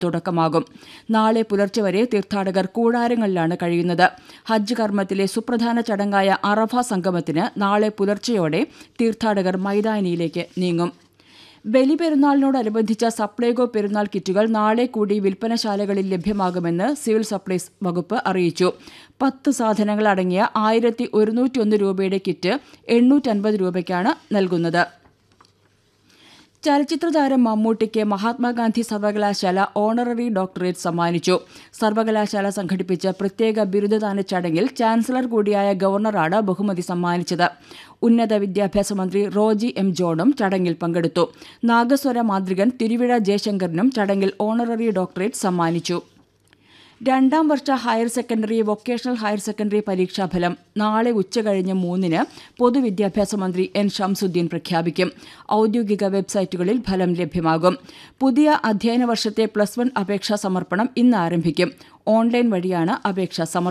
തുടക്കമാകും നാളെ പുലർച്ചെ വരെ തീർത്ഥാടകർ കൂടാരങ്ങളിലാണ് കഴിയുന്നത് ഹജ്ജ് കർമ്മത്തിലെ സുപ്രധാന ചടങ്ങായ അറഫ സംഗമത്തിന് നാളെ പുലർച്ചെയോടെ തീർത്ഥാടകർ മൈതാനിയിലേക്ക് നീങ്ങും ബലിപെരുന്നാളിനോടനുബന്ധിച്ച സപ്ലൈകോ പെരുന്നാൾ കിറ്റുകൾ നാളെ കൂടി വിൽപ്പനശാലകളിൽ ലഭ്യമാകുമെന്ന് സിവിൽ സപ്ലൈസ് വകുപ്പ് അറിയിച്ചു പത്ത് സാധനങ്ങൾ അടങ്ങിയ ആയിരത്തി ഒരുന്നൂറ്റിയൊന്ന് രൂപയുടെ കിറ്റ് എണ്ണൂറ്റൻപത് രൂപയ്ക്കാണ് നൽകുന്നത് ചലച്ചിത്ര താരം മമ്മൂട്ടിക്ക് മഹാത്മാഗാന്ധി സർവകലാശാല ഓണററി ഡോക്ടറേറ്റ് സമ്മാനിച്ചു സർവകലാശാല സംഘടിപ്പിച്ച പ്രത്യേക ബിരുദദാന ചടങ്ങിൽ ചാൻസലർ കൂടിയായ ഗവർണറാണ് ബഹുമതി സമ്മാനിച്ചത് ഉന്നത വിദ്യാഭ്യാസ മന്ത്രി റോജി എം ജോണും ചടങ്ങിൽ പങ്കെടുത്തു നാഗസ്വര മാന്ത്രികൻ തിരുവിഴ ജയശങ്കറിനും ചടങ്ങിൽ ഓണററി ഡോക്ടറേറ്റ് സമ്മാനിച്ചു രണ്ടാം വർഷ higher secondary vocational higher secondary പരീക്ഷാഫലം നാളെ ഉച്ചകഴിഞ്ഞ് മൂന്നിന് പൊതുവിദ്യാഭ്യാസ മന്ത്രി എൻ ഷംസുദ്ദീൻ പ്രഖ്യാപിക്കും ഔദ്യോഗിക വെബ്സൈറ്റുകളിൽ ഫലം ലഭ്യമാകും പുതിയ അധ്യയന വർഷത്തെ പ്ലസ് വൺ അപേക്ഷാ സമർപ്പണം ഇന്ന് ആരംഭിക്കും ഓൺലൈൻ വഴിയാണ് അപേക്ഷ സമർപ്പിക്കുന്നത്